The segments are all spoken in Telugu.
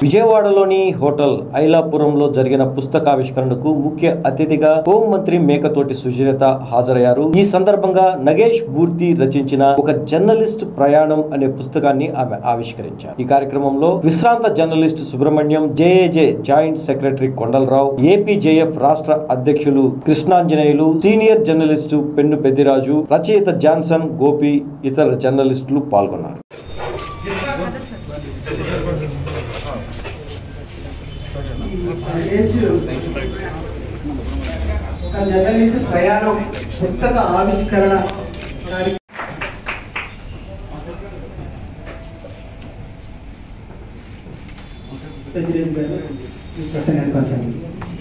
విజయవాడలోని హోటల్ ఐలాపురంలో జరిగిన పుస్తకావిష్కరణకు ముఖ్య అతిథిగా హోంమంత్రి మేకతోటి సుచరిత హాజరయ్యారు ఈ సందర్భంగా నగేష్ బూర్తి రచించిన ఒక జర్నలిస్ట్ ప్రయాణం అనే పుస్తకాన్ని ఆమె ఆవిష్కరించారు ఈ కార్యక్రమంలో విశ్రాంత journalist Subrahmanyam JAJ joint secretary Kondalarao APJF రాష్ట్ర అధ్యక్షులు కృష్ణాంజనేయులు సీనియర్ జర్నలిస్టు పెన్ను పెద్దిరాజు రచయిత జాన్సన్ గోపి ఇతర జర్నలిస్టులు పాల్గొన్నారు నగేష్ ఒక జర్నలిస్ట్ ప్రయాణం పుస్తక ఆవిష్కరణ కార్య- పెద్దిరాజు గారు ఈ ప్రసంగాన్ని కొనసాగింది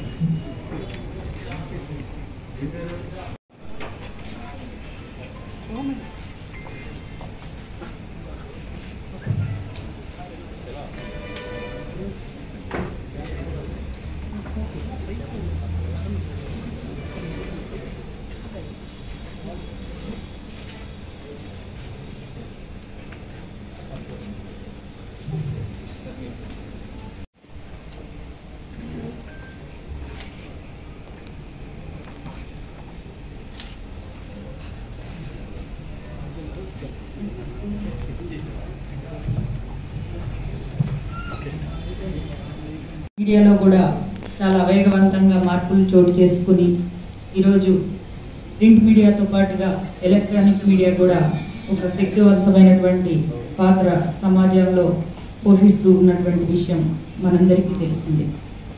మీడియాలో కూడా చాలా వేగవంతంగా మార్పులు చోటు చేసుకుని ఈరోజు ప్రింట్ మీడియాతో పాటుగా ఎలక్ట్రానిక్ మీడియా కూడా ఒక శక్తివంతమైనటువంటి పాత్ర సమాజంలో పోషిస్తూ ఉన్నటువంటి విషయం మనందరికీ తెలిసిందే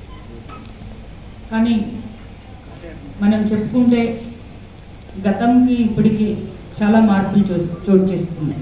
కానీ మనం చెప్పుకుంటే గతంకి ఇప్పటికి చాలా మార్పులు చో- చోటు చేసుకున్నాయి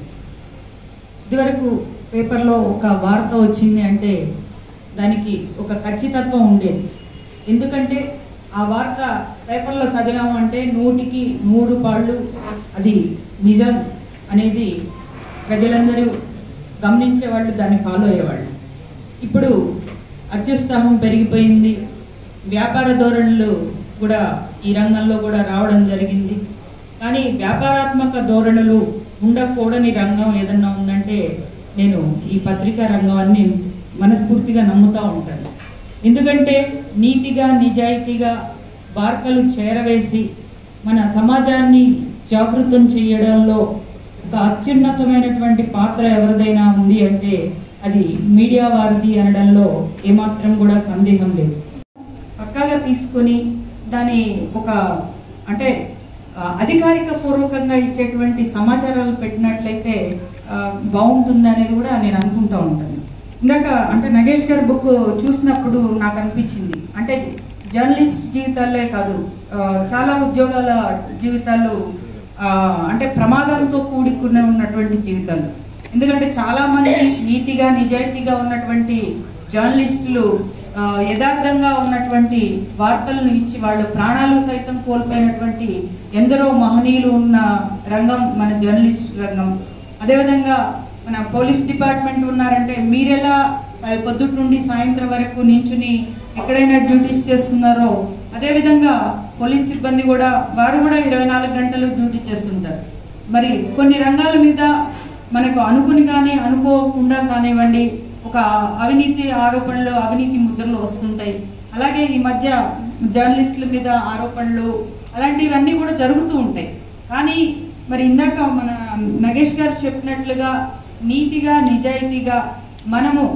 ఇదివరకు పేపర్లో ఒక వార్త వచ్చింది అంటే దానికి ఒక ఖచ్చితత్వం ఉండేది ఎందుకంటే ఆ వార్త పేపర్లో చదివాము అంటే నూటికి నూరు పాళ్ళు అది నిజం అనేది ప్రజలందరూ గమనించేవాళ్ళు దాన్ని ఫాలో అయ్యేవాళ్ళు ఇప్పుడు అత్యుత్సాహం పెరిగిపోయింది వ్యాపార ధోరణులు కూడా ఈ రంగంలో కూడా రావడం జరిగింది కానీ వ్యాపారాత్మక ధోరణులు ఉండకూడని రంగం ఏదన్నా ఉందంటే నేను ఈ పత్రికా రంగాన్ని మనస్ఫూర్తిగా నమ్ముతూ ఉంటాను ఎందుకంటే నీతిగా నిజాయితీగా వార్తలు చేరవేసి మన సమాజాన్ని జాగృతం చేయడంలో ఒక అత్యున్నతమైనటువంటి పాత్ర ఎవరిదైనా ఉంది అంటే అది మీడియా వారిది అనడంలో ఏమాత్రం కూడా సందేహం లేదు పక్కాగా తీసుకొని దాని ఒక అంటే ఆ, అధికారిక పూర్వకంగా ఇచ్చేటువంటి సమాచారాలు పెట్టినట్లయితే ఆ, బాగుంటుంది అనేది కూడా నేను అనుకుంటా ఉంటాను ఇందాక అంటే నగేష్ గారి బుక్ చూసినప్పుడు నాకు అనిపించింది అంటే జర్నలిస్ట్ జీవితాలే కాదు ఆ, చాలా ఉద్యోగాల జీవితాలు ఆ, అంటే ప్రమాదంతో కూడుకుని ఉన్నటువంటి జీవితాలు ఎందుకంటే చాలా మంది నీతిగా నిజాయితీగా ఉన్నటువంటి జర్నలిస్టులు ఆ, యథార్థంగా ఉన్నటువంటి వార్తలను ఇచ్చి వాళ్ళు ప్రాణాలు సైతం కోల్పోయినటువంటి ఎందరో మహనీయులు ఉన్న రంగం మన జర్నలిస్ట్ రంగం అదేవిధంగా మన పోలీస్ డిపార్ట్మెంట్ ఉన్నారంటే మీరెలా ఆ, పొద్దుటి నుండి సాయంత్రం వరకు నించుని ఎక్కడైనా డ్యూటీస్ చేస్తున్నారో అదేవిధంగా పోలీస్ సిబ్బంది కూడా వారు కూడా ఇరవై నాలుగు గంటలు డ్యూటీ చేస్తుంటారు మరి కొన్ని రంగాల మీద మనకు అనుకుని కానీ అనుకోకుండా కానివ్వండి ఒక అవినీతి ఆరోపణలు అవినీతి ముద్రలు వస్తుంటాయి అలాగే ఈ మధ్య జర్నలిస్టుల మీద ఆరోపణలు అలాంటివన్నీ కూడా జరుగుతూ ఉంటాయి కానీ మరి ఇందాక మన నగేష్ గారు చెప్పినట్లుగా నీతిగా నిజాయితీగా మనము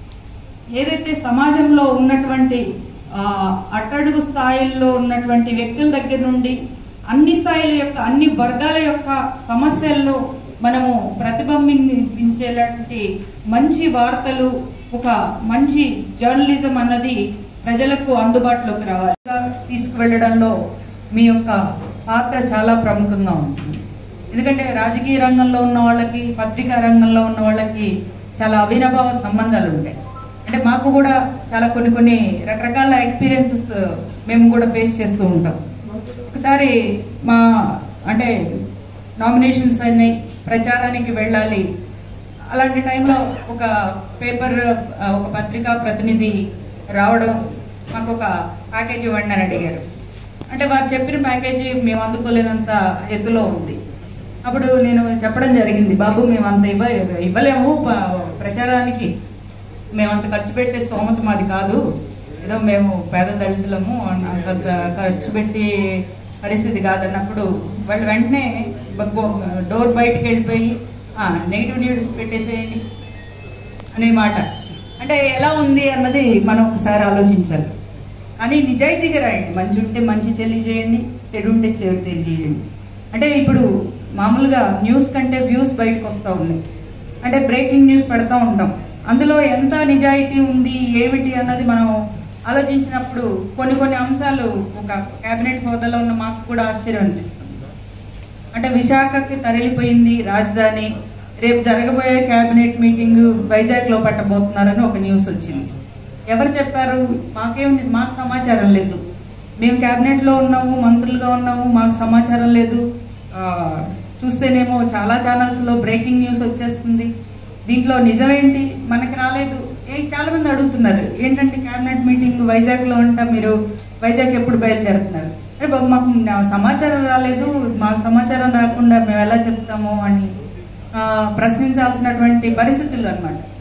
ఏదైతే సమాజంలో ఉన్నటువంటి ఆ, అట్టడుగు స్థాయిల్లో ఉన్నటువంటి వ్యక్తుల దగ్గర నుండి అన్ని స్థాయిల యొక్క అన్ని వర్గాల యొక్క సమస్యలను మనము ప్రతిబింబించేలాంటి మంచి వార్తలు ఒక మంచి జర్నలిజం అన్నది ప్రజలకు అందుబాటులోకి రావాలి తీసుకువెళ్ళడంలో మీ యొక్క పాత్ర చాలా ప్రముఖంగా ఉంటుంది ఎందుకంటే రాజకీయ రంగంలో ఉన్న వాళ్ళకి పత్రికా రంగంలో ఉన్న వాళ్ళకి చాలా అవినాభావ సంబంధాలు ఉంటాయి అంటే మాకు కూడా చాలా కొన్ని కొన్ని రకరకాల ఎక్స్పీరియన్సెస్ మేము కూడా ఫేస్ చేస్తూ ఉంటాం ఒకసారి మా అంటే నామినేషన్స్ అన్ని ప్రచారానికి వెళ్ళాలి అలాంటి టైంలో ఒక పేపర్ ఆ, ఒక పత్రికా ప్రతినిధి రావడం మాకు ఒక ప్యాకేజ్ ఇవ్వండి అని అడిగారు అంటే వారు చెప్పిన ప్యాకేజీ మేము అందుకోలేనంత ఎత్తులో ఉంది అప్పుడు నేను చెప్పడం జరిగింది బాబు మేము అంత ఇవ్వ ఇవ్వలేము ప- ప్రచారానికి మేము అంత ఖర్చు పెట్టే స్తోమత మాది కాదు ఏదో మేము పేద దళితులము అన్- అంత ద- ఖర్చు పెట్టి పరిస్థితి కాదన్నప్పుడు వాళ్ళు వెంటనే బ- గో- డోర్ బయటకు వెళ్ళిపోయి నెగిటివ్ న్యూస్ పెట్టేసేయండి అనే మాట అంటే ఎలా ఉంది అన్నది మనం ఒకసారి ఆలోచించాలి కానీ నిజాయితీగా రాయండి మంచి ఉంటే మంచి తెలియజేయండి చెడు ఉంటే చెడు తెలియజేయండి అంటే ఇప్పుడు మామూలుగా న్యూస్ కంటే వ్యూస్ బయటకు వస్తూ ఉన్నాయి అంటే బ్రేకింగ్ న్యూస్ పెడతా ఉంటాం అందులో ఎంత నిజాయితీ ఉంది ఏమిటి అన్నది మనం ఆలోచించినప్పుడు కొన్ని కొన్ని అంశాలు ఒక కేబినెట్ హోదాలో ఉన్న మాకు కూడా ఆశ్చర్యం అనిపిస్తుంది అంటే విశాఖకి తరలిపోయింది రాజధాని రేపు జరగబోయే కేబినెట్ మీటింగ్ వైజాగ్లో పట్టబోతున్నారని ఒక న్యూస్ వచ్చింది ఎవరు చెప్పారు మాకేం మాకు సమాచారం లేదు మేము కేబినెట్లో ఉన్నాము మంత్రులుగా ఉన్నాము మాకు సమాచారం లేదు ఆ, చూస్తేనేమో చాలా ఛానల్స్లో బ్రేకింగ్ న్యూస్ వచ్చేస్తుంది దీంట్లో నిజమేంటి మనకి రాలేదు ఏ చాలా మంది అడుగుతున్నారు ఏంటంటే కేబినెట్ మీటింగ్ వైజాగ్లో ఉంటా మీరు వైజాగ్ ఎప్పుడు బయలుదేరుతున్నారు అరే బాబు మాకు నా సమాచారం రాలేదు మాకు సమాచారం రాకుండా మేము ఎలా చెప్తాము అని ఆ, ప్రశ్నించాల్సినటువంటి పరిస్థితులు అన్నమాట